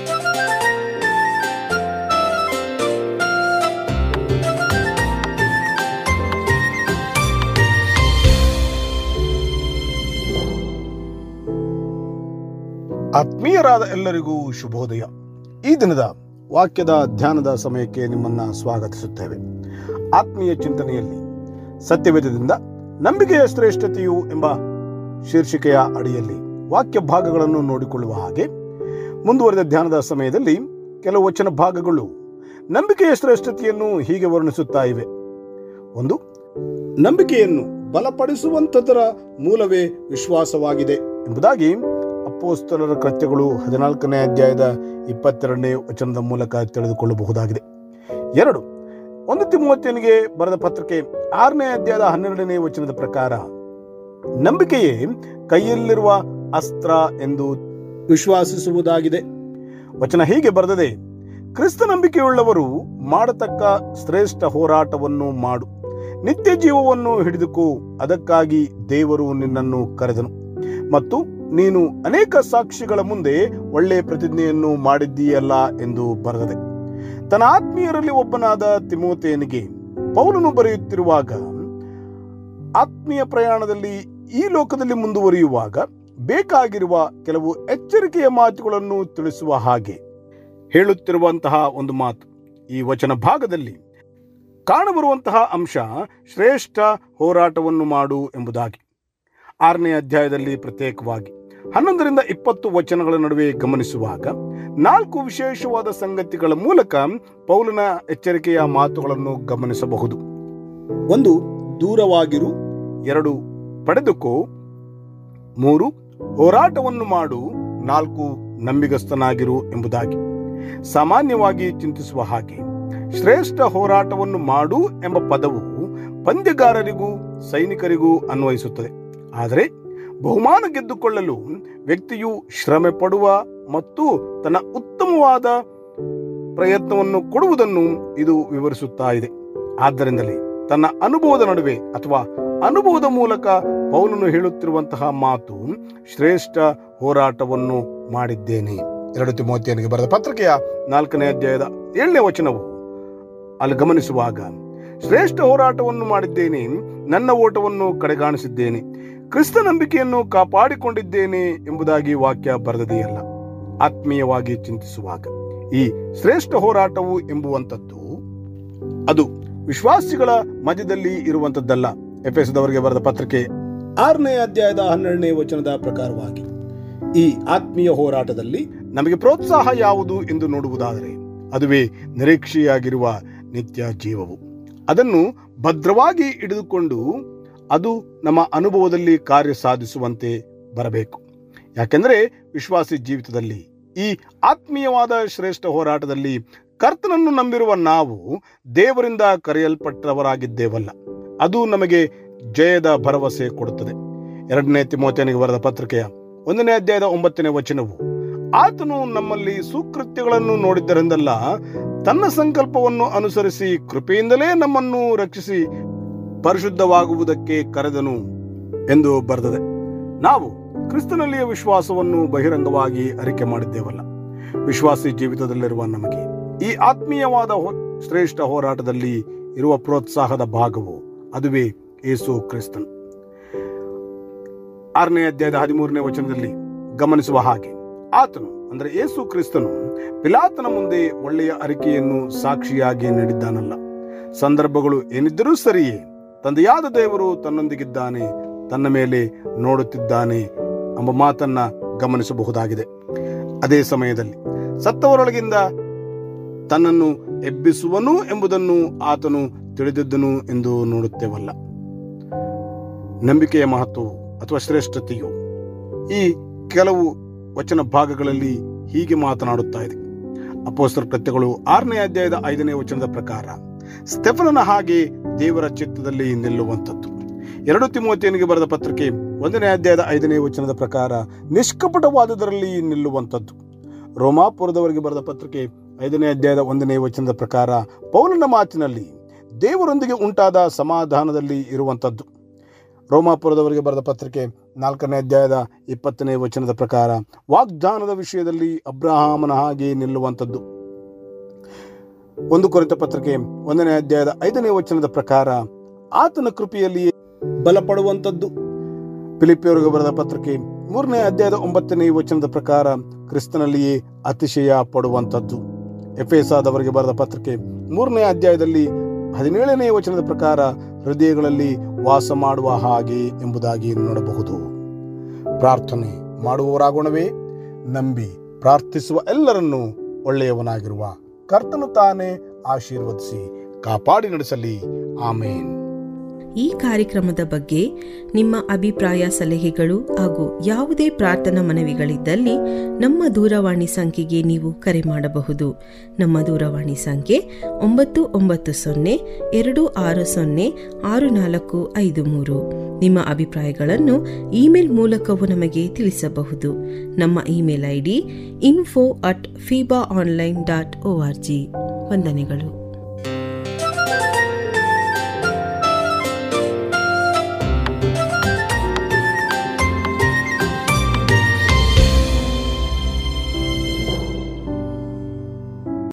ಆತ್ಮೀಯರಾದ ಎಲ್ಲರಿಗೂ ಶುಭೋದಯ ಈ ದಿನದ ವಾಕ್ಯದ ಧ್ಯಾನದ ಸಮಯಕ್ಕೆ ನಿಮ್ಮನ್ನ ಸ್ವಾಗತಿಸುತ್ತೇವೆ ಆತ್ಮೀಯ ಚಿಂತನೆಯಲ್ಲಿ ಸತ್ಯವೇದದಿಂದ ನಂಬಿಕೆಯ ಶ್ರೇಷ್ಠತೆಯು ಎಂಬ ಶೀರ್ಷಿಕೆಯ ಅಡಿಯಲ್ಲಿ ವಾಕ್ಯ ಭಾಗಗಳನ್ನು ನೋಡಿಕೊಳ್ಳುವ ಹಾಗೆ ಮುಂದುವರೆದ ಧ್ಯಾನದ ಸಮಯದಲ್ಲಿ ಕೆಲವು ವಚನ ಭಾಗಗಳು ನಂಬಿಕೆಯ ಶ್ರೇಷ್ಠತೆಯನ್ನು ಹೀಗೆ ವರ್ಣಿಸುತ್ತಾ ಇವೆ ಒಂದು ನಂಬಿಕೆಯನ್ನು ಬಲಪಡಿಸುವಂಥದ್ದರ ಮೂಲವೇ ವಿಶ್ವಾಸವಾಗಿದೆ ಎಂಬುದಾಗಿ ಅಪ್ಪೋಸ್ತಲರ ಕೃತ್ಯಗಳು ಹದಿನಾಲ್ಕನೇ ಅಧ್ಯಾಯದ ಇಪ್ಪತ್ತೆರಡನೇ ವಚನದ ಮೂಲಕ ತಿಳಿದುಕೊಳ್ಳಬಹುದಾಗಿದೆ ಎರಡು ಒಂದು ತಿಮೋತಿಯನಿಗೆ ಬರೆದ ಪತ್ರಿಕೆ ಆರನೇ ಅಧ್ಯಾಯದ ಹನ್ನೆರಡನೇ ವಚನದ ಪ್ರಕಾರ ನಂಬಿಕೆಯೇ ಕೈಯಲ್ಲಿರುವ ಅಸ್ತ್ರ ಎಂದು ವಿಶ್ವಾಸಿಸುವುದಾಗಿದೆ ವಚನ ಹೀಗೆ ಬರೆದದೆ ಕ್ರಿಸ್ತ ನಂಬಿಕೆಯುಳ್ಳವರು ಮಾಡತಕ್ಕ ಶ್ರೇಷ್ಠ ಹೋರಾಟವನ್ನು ಮಾಡು ನಿತ್ಯ ಜೀವವನ್ನು ಹಿಡಿದುಕೋ ಅದಕ್ಕಾಗಿ ದೇವರು ನಿನ್ನನ್ನು ಕರೆದನು ಮತ್ತು ನೀನು ಅನೇಕ ಸಾಕ್ಷಿಗಳ ಮುಂದೆ ಒಳ್ಳೆಯ ಪ್ರತಿಜ್ಞೆಯನ್ನು ಮಾಡಿದ್ದೀಯಲ್ಲ ಎಂದು ಬರೆದದೆ ತನ್ನ ಆತ್ಮೀಯರಲ್ಲಿ ಒಬ್ಬನಾದ ತಿಮೋತೆಯನಿಗೆ ಪೌಲನು ಬರೆಯುತ್ತಿರುವಾಗ ಆತ್ಮೀಯ ಪ್ರಯಾಣದಲ್ಲಿ ಈ ಲೋಕದಲ್ಲಿ ಮುಂದುವರಿಯುವಾಗ ಬೇಕಾಗಿರುವ ಕೆಲವು ಎಚ್ಚರಿಕೆಯ ಮಾತುಗಳನ್ನು ತಿಳಿಸುವ ಹಾಗೆ ಹೇಳುತ್ತಿರುವಂತಹ ಒಂದು ಮಾತು ಈ ವಚನ ಭಾಗದಲ್ಲಿ ಕಾಣಬರುವಂತಹ ಅಂಶ ಶ್ರೇಷ್ಠ ಹೋರಾಟವನ್ನು ಮಾಡು ಎಂಬುದಾಗಿ ಆರನೇ ಅಧ್ಯಾಯದಲ್ಲಿ ಪ್ರತ್ಯೇಕವಾಗಿ ಹನ್ನೊಂದರಿಂದ ಇಪ್ಪತ್ತು ವಚನಗಳ ನಡುವೆ ಗಮನಿಸುವಾಗ ನಾಲ್ಕು ವಿಶೇಷವಾದ ಸಂಗತಿಗಳ ಮೂಲಕ ಪೌಲನ ಎಚ್ಚರಿಕೆಯ ಮಾತುಗಳನ್ನು ಗಮನಿಸಬಹುದು ಒಂದು ದೂರವಾಗಿರು ಎರಡು ಪಡೆದುಕೋ ಮೂರು ಹೋರಾಟವನ್ನು ಮಾಡು ನಾಲ್ಕು ನಂಬಿಗಸ್ತನಾಗಿರು ಎಂಬುದಾಗಿ ಸಾಮಾನ್ಯವಾಗಿ ಚಿಂತಿಸುವ ಹಾಗೆ ಶ್ರೇಷ್ಠ ಹೋರಾಟವನ್ನು ಮಾಡು ಎಂಬ ಪದವು ಪಂದ್ಯಗಾರರಿಗೂ ಸೈನಿಕರಿಗೂ ಅನ್ವಯಿಸುತ್ತದೆ ಆದರೆ ಬಹುಮಾನ ಗೆದ್ದುಕೊಳ್ಳಲು ವ್ಯಕ್ತಿಯು ಶ್ರಮೆ ಪಡುವ ಮತ್ತು ತನ್ನ ಉತ್ತಮವಾದ ಪ್ರಯತ್ನವನ್ನು ಕೊಡುವುದನ್ನು ಇದು ವಿವರಿಸುತ್ತಾ ಇದೆ ಆದ್ದರಿಂದಲೇ ತನ್ನ ಅನುಭವದ ನಡುವೆ ಅಥವಾ ಅನುಭವದ ಮೂಲಕ ಪೌಲನು ಹೇಳುತ್ತಿರುವಂತಹ ಮಾತು ಶ್ರೇಷ್ಠ ಹೋರಾಟವನ್ನು ಮಾಡಿದ್ದೇನೆ ಎರಡು ತಿಮೋತಿಯನಿಗೆ ಬರೆದ ಪತ್ರಿಕೆಯ ನಾಲ್ಕನೇ ಅಧ್ಯಾಯದ ಏಳನೇ ವಚನವು ಅಲ್ಲಿ ಗಮನಿಸುವಾಗ ಶ್ರೇಷ್ಠ ಹೋರಾಟವನ್ನು ಮಾಡಿದ್ದೇನೆ ನನ್ನ ಓಟವನ್ನು ಕಡೆಗಾಣಿಸಿದ್ದೇನೆ ಕ್ರಿಸ್ತ ನಂಬಿಕೆಯನ್ನು ಕಾಪಾಡಿಕೊಂಡಿದ್ದೇನೆ ಎಂಬುದಾಗಿ ವಾಕ್ಯ ಬರೆದದೆಯಲ್ಲ ಆತ್ಮೀಯವಾಗಿ ಚಿಂತಿಸುವಾಗ ಈ ಶ್ರೇಷ್ಠ ಹೋರಾಟವು ಎಂಬುವಂಥದ್ದು ಅದು ವಿಶ್ವಾಸಿಗಳ ಮಧ್ಯದಲ್ಲಿ ಇರುವಂತದ್ದಲ್ಲ ಎಫೆಸದವರಿಗೆ ಬರೆದ ಪತ್ರಿಕೆ ಆರನೇ ಅಧ್ಯಾಯದ ಹನ್ನೆರಡನೇ ವಚನದ ಪ್ರಕಾರವಾಗಿ ಈ ಆತ್ಮೀಯ ಹೋರಾಟದಲ್ಲಿ ನಮಗೆ ಪ್ರೋತ್ಸಾಹ ಯಾವುದು ಎಂದು ನೋಡುವುದಾದರೆ ಅದುವೇ ನಿರೀಕ್ಷೆಯಾಗಿರುವ ನಿತ್ಯ ಜೀವವು ಅದನ್ನು ಭದ್ರವಾಗಿ ಹಿಡಿದುಕೊಂಡು ಅದು ನಮ್ಮ ಅನುಭವದಲ್ಲಿ ಕಾರ್ಯ ಸಾಧಿಸುವಂತೆ ಬರಬೇಕು ಯಾಕೆಂದರೆ ವಿಶ್ವಾಸಿ ಜೀವಿತದಲ್ಲಿ ಈ ಆತ್ಮೀಯವಾದ ಶ್ರೇಷ್ಠ ಹೋರಾಟದಲ್ಲಿ ಕರ್ತನನ್ನು ನಂಬಿರುವ ನಾವು ದೇವರಿಂದ ಕರೆಯಲ್ಪಟ್ಟವರಾಗಿದ್ದೇವಲ್ಲ ಅದು ನಮಗೆ ಜಯದ ಭರವಸೆ ಕೊಡುತ್ತದೆ ಎರಡನೇ ತಿಮೋತಿಯನಿಗೆ ಬರೆದ ಪತ್ರಿಕೆಯ ಒಂದನೇ ಅಧ್ಯಾಯದ ಒಂಬತ್ತನೇ ವಚನವು ಆತನು ನಮ್ಮಲ್ಲಿ ಸುಕೃತ್ಯಗಳನ್ನು ನೋಡಿದ್ದರಿಂದಲ್ಲ ತನ್ನ ಸಂಕಲ್ಪವನ್ನು ಅನುಸರಿಸಿ ಕೃಪೆಯಿಂದಲೇ ನಮ್ಮನ್ನು ರಕ್ಷಿಸಿ ಪರಿಶುದ್ಧವಾಗುವುದಕ್ಕೆ ಕರೆದನು ಎಂದು ಬರೆದದೆ ನಾವು ಕ್ರಿಸ್ತನಲ್ಲಿಯ ವಿಶ್ವಾಸವನ್ನು ಬಹಿರಂಗವಾಗಿ ಅರಿಕೆ ಮಾಡಿದ್ದೇವಲ್ಲ ವಿಶ್ವಾಸಿ ಜೀವಿತದಲ್ಲಿರುವ ನಮಗೆ ಈ ಆತ್ಮೀಯವಾದ ಹೊ- ಶ್ರೇಷ್ಠ ಹೋರಾಟದಲ್ಲಿ ಇರುವ ಪ್ರೋತ್ಸಾಹದ ಭಾಗವು ಅದುವೇ ಏಸು ಕ್ರಿಸ್ತನ್ ಆರನೇ ಅಧ್ಯಾಯದ ಹದಿಮೂರನೇ ವಚನದಲ್ಲಿ ಗಮನಿಸುವ ಹಾಗೆ ಆತನು ಅಂದರೆ ಏಸು ಕ್ರಿಸ್ತನು ಪಿಲಾತನ ಮುಂದೆ ಒಳ್ಳೆಯ ಅರಿಕೆಯನ್ನು ಸಾಕ್ಷಿಯಾಗಿ ನೀಡಿದ್ದಾನಲ್ಲ ಸಂದರ್ಭಗಳು ಏನಿದ್ದರೂ ಸರಿಯೇ ತಂದೆಯಾದ ದೇವರು ತನ್ನೊಂದಿಗಿದ್ದಾನೆ ತನ್ನ ಮೇಲೆ ನೋಡುತ್ತಿದ್ದಾನೆ ಎಂಬ ಮಾತನ್ನ ಗಮನಿಸಬಹುದಾಗಿದೆ ಅದೇ ಸಮಯದಲ್ಲಿ ಸತ್ತವರೊಳಗಿಂದ ತನ್ನನ್ನು ಎಬ್ಬಿಸುವನು ಎಂಬುದನ್ನು ಆತನು ತಿಳಿದಿದ್ದನು ಎಂದು ನೋಡುತ್ತೇವಲ್ಲ ನಂಬಿಕೆಯ ಮಹತ್ವವು ಅಥವಾ ಶ್ರೇಷ್ಠತೆಯು ಈ ಕೆಲವು ವಚನ ಭಾಗಗಳಲ್ಲಿ ಹೀಗೆ ಮಾತನಾಡುತ್ತಾ ಇದೆ ಅಪೋಸ್ತರ ಕೃತ್ಯಗಳು ಆರನೇ ಅಧ್ಯಾಯದ ಐದನೇ ವಚನದ ಪ್ರಕಾರ ಸ್ಟೆಫನನ ಹಾಗೆ ದೇವರ ಚಿತ್ತದಲ್ಲಿ ನಿಲ್ಲುವಂಥದ್ದು ಎರಡು ತಿಮೋತಿಯನಿಗೆ ಬರೆದ ಪತ್ರಿಕೆ ಒಂದನೇ ಅಧ್ಯಾಯದ ಐದನೇ ವಚನದ ಪ್ರಕಾರ ನಿಷ್ಕಪಟವಾದುದರಲ್ಲಿ ನಿಲ್ಲುವಂಥದ್ದು ರೋಮಾಪುರದವರಿಗೆ ಬರೆದ ಪತ್ರಿಕೆ ಐದನೇ ಅಧ್ಯಾಯದ ಒಂದನೇ ವಚನದ ಪ್ರಕಾರ ಪೌಲನ ಮಾತಿನಲ್ಲಿ ದೇವರೊಂದಿಗೆ ಉಂಟಾದ ಸಮಾಧಾನದಲ್ಲಿ ಇರುವಂಥದ್ದು ರೋಮಾಪುರದವರಿಗೆ ಬರೆದ ಪತ್ರಿಕೆ ನಾಲ್ಕನೇ ಅಧ್ಯಾಯದ ಇಪ್ಪತ್ತನೇ ವಚನದ ಪ್ರಕಾರ ವಾಗ್ದಾನದ ವಿಷಯದಲ್ಲಿ ಅಬ್ರಹಾಮನ ಹಾಗೆ ನಿಲ್ಲುವಂಥದ್ದು ಒಂದು ಕೊರಿತ ಪತ್ರಿಕೆ ಒಂದನೇ ಅಧ್ಯಾಯದ ಐದನೇ ವಚನದ ಪ್ರಕಾರ ಆತನ ಕೃಪೆಯಲ್ಲಿಯೇ ಬಲಪಡುವಂಥದ್ದು ಫಿಲಿಪಿಯವರಿಗೆ ಬರೆದ ಪತ್ರಿಕೆ ಮೂರನೇ ಅಧ್ಯಾಯದ ಒಂಬತ್ತನೇ ವಚನದ ಪ್ರಕಾರ ಕ್ರಿಸ್ತನಲ್ಲಿಯೇ ಅತಿಶಯ ಪಡುವಂಥದ್ದು ಎಫೆಸಾದವರಿಗೆ ಬರೆದ ಪತ್ರಿಕೆ ಮೂರನೇ ಅಧ್ಯಾಯದಲ್ಲಿ ಹದಿನೇಳನೇ ವಚನದ ಪ್ರಕಾರ ಹೃದಯಗಳಲ್ಲಿ ವಾಸ ಮಾಡುವ ಹಾಗೆ ಎಂಬುದಾಗಿ ನೋಡಬಹುದು ಪ್ರಾರ್ಥನೆ ಮಾಡುವವರಾಗೋಣವೇ ನಂಬಿ ಪ್ರಾರ್ಥಿಸುವ ಎಲ್ಲರನ್ನೂ ಒಳ್ಳೆಯವನಾಗಿರುವ ಕರ್ತನು ತಾನೇ ಆಶೀರ್ವದಿಸಿ ಕಾಪಾಡಿ ನಡೆಸಲಿ ಆಮೇನ್ ಈ ಕಾರ್ಯಕ್ರಮದ ಬಗ್ಗೆ ನಿಮ್ಮ ಅಭಿಪ್ರಾಯ ಸಲಹೆಗಳು ಹಾಗೂ ಯಾವುದೇ ಪ್ರಾರ್ಥನಾ ಮನವಿಗಳಿದ್ದಲ್ಲಿ ನಮ್ಮ ದೂರವಾಣಿ ಸಂಖ್ಯೆಗೆ ನೀವು ಕರೆ ಮಾಡಬಹುದು ನಮ್ಮ ದೂರವಾಣಿ ಸಂಖ್ಯೆ ಒಂಬತ್ತು ಒಂಬತ್ತು ಸೊನ್ನೆ ಎರಡು ಆರು ಸೊನ್ನೆ ಆರು ನಾಲ್ಕು ಐದು ಮೂರು ನಿಮ್ಮ ಅಭಿಪ್ರಾಯಗಳನ್ನು ಇಮೇಲ್ ಮೂಲಕವೂ ನಮಗೆ ತಿಳಿಸಬಹುದು ನಮ್ಮ email I D info at Feeba online dot O R G ವಂದನೆಗಳು